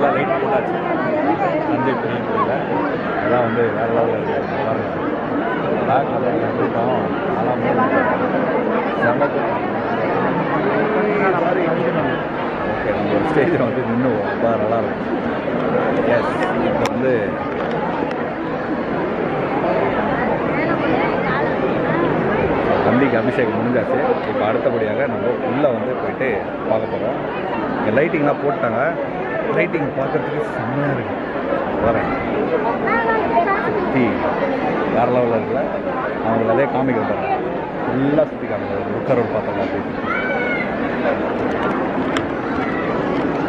ஃபுல்லாக லைட் போட்டாச்சு தஞ்சை பெரிய கோயிலில் அதான் வந்து வேற லெவலில் இருக்குது பாருங்க பிளாக் கலரில் கூட்டம் ஆனால் செம்ம ஓகே நம்ம ஒரு ஸ்டேஜில் வந்து நின்றுவோம் அப்போ நல்லா இருக்கும் எஸ் இப்போ வந்து தம்பிக்கு அபிஷேகம் முடிஞ்சாச்சு இப்போ அடுத்தபடியாக நம்ம உள்ளே வந்து போயிட்டு பார்க்க போகிறோம் இங்கே லைட்டிங்லாம் போட்டாங்க லைட்டிங் பார்க்கறதுக்கு செம்மையாக இருக்கு வரேன் சுற்றி வேற லெவலில் இருக்குல்ல அவங்களுக்கு அதே காமிக்க பாருங்க ஃபுல்லாக சுற்றி காமிக்க லுக்கர் ரோடு பார்த்தோம் அப்படி